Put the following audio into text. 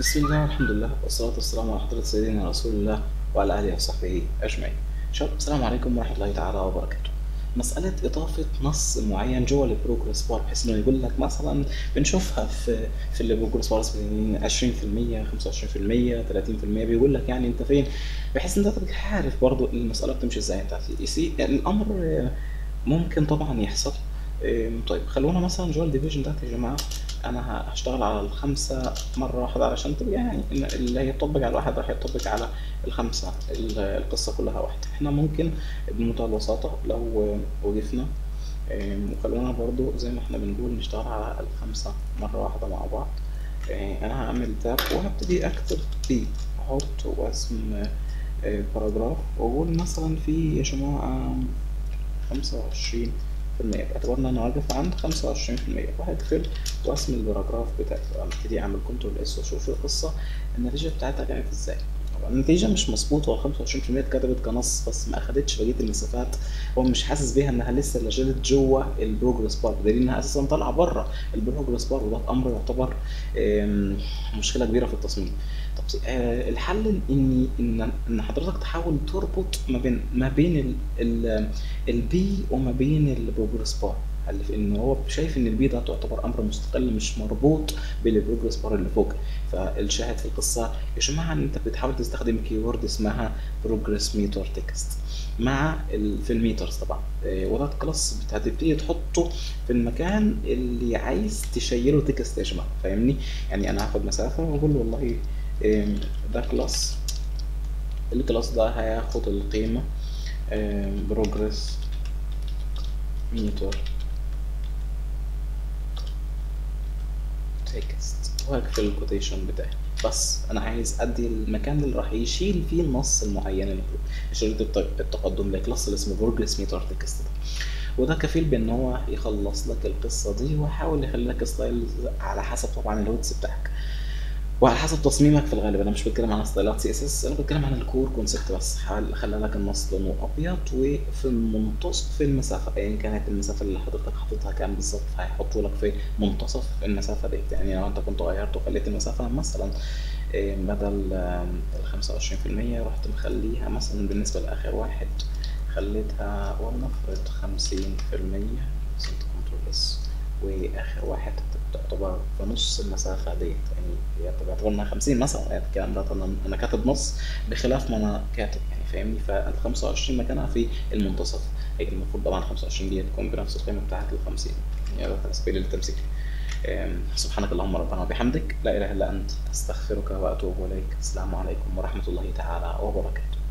بسم الله والحمد لله والصلاة والسلام على حضرة سيدنا رسول الله وعلى آله وصحبه أجمعين. شباب السلام عليكم ورحمة الله تعالى وبركاته. مسألة إضافة نص معين جوه البروجرس بار بحيث إنه يقول لك مثلا بنشوفها في في البروجرس بار 20% 25% 30% بيقول لك يعني أنت فين بحيث إن أنت تبقى عارف برضه المسألة بتمشي إزاي أنت يسي الأمر ممكن طبعا يحصل إيه، طيب خلونا مثلا جوه الديفيجن ده يا جماعة انا هشتغل على الخمسة مرة واحدة علشان تبقى يعني إن اللي هيطبق على الواحد راح يطبق على الخمسة ال- القصة كلها واحدة احنا ممكن بمنتهى البساطة لو وقفنا إيه، وخلونا برضو زي ما احنا بنقول نشتغل على الخمسة مرة واحدة مع بعض إيه، انا هعمل تاب وهبتدي اكتب فيه احط واسم إيه، باراجراف واقول مثلا في يا جماعة خمسة وعشرين في المية باعتبار ان انا واقف عند خمسة وعشرين في المية وهقفل واسم الباراجراف بتاعي ابتدي اعمل كنترول اس واشوف القصة النتيجة بتاعتها كانت ازاي طبعا النتيجة مش مظبوطة هو 25% اتكتبت كنص بس ما اخدتش بقية المسافات هو مش حاسس بيها انها لسه لا زالت جوه البروجرس بار بدليل انها اساسا طالعة بره البروجرس بار وده امر يعتبر آم، مشكلة كبيرة في التصميم طب آه، الحل اني ان ان حضرتك تحاول تربط ما بين ما بين ال ال البي وما بين البروجرس بار اللي في ان هو شايف ان البي ده تعتبر امر مستقل مش مربوط بالبروجرس بار اللي فوق فالشاهد في القصه يا جماعه ان انت بتحاول تستخدم كيورد اسمها بروجرس ميتر تكست مع ال في الميترز طبعا إيه، وده كلاس هتبتدي تحطه في المكان اللي عايز تشيله تكست يا جماعه فاهمني يعني انا هاخد مسافه واقول له والله إيه، ده كلاس الكلاس ده هياخد القيمه بروجرس ميتر تكست وهقفل الكوتيشن بتاعي بس انا عايز ادي المكان اللي راح يشيل فيه النص المعين اللي في شريط الت- التقدم لكلاس اللي اسمه بروجرس ميتر تكست ده وده كفيل بان هو يخلص لك القصه دي ويحاول يخلي لك ستايل على حسب طبعا الهودز بتاعك وعلى حسب تصميمك في الغالب انا مش بتكلم عن ستايلات سي اس اس انا بتكلم عن الكور كونسبت بس حال- خلى لك النص لونه ابيض وفي منتصف المسافه ايا كانت المسافه اللي حضرتك حاططها كام بالظبط هيحطوا لك في منتصف المسافه ديت يعني لو انت كنت غيرت وخليت المسافه مثلا إيه، بدل ال 25% رحت مخليها مثلا بالنسبه لاخر واحد خليتها ولنفرض 50% وصلت كنترول اس واخر واحد تعتبر في نص المسافه ديت يعني هي تعتبر انها 50 مثلا يعني الكلام ده انا انا كاتب نص بخلاف ما انا كاتب يعني فاهمني فال 25 مكانها في المنتصف هي المفروض طبعا 25 دي تكون بنفس القيمه بتاعت ال 50 يعني ده على سبيل التمثيل أم، سبحانك اللهم ربنا وبحمدك لا اله الا انت استغفرك واتوب اليك السلام عليكم ورحمه الله تعالى وبركاته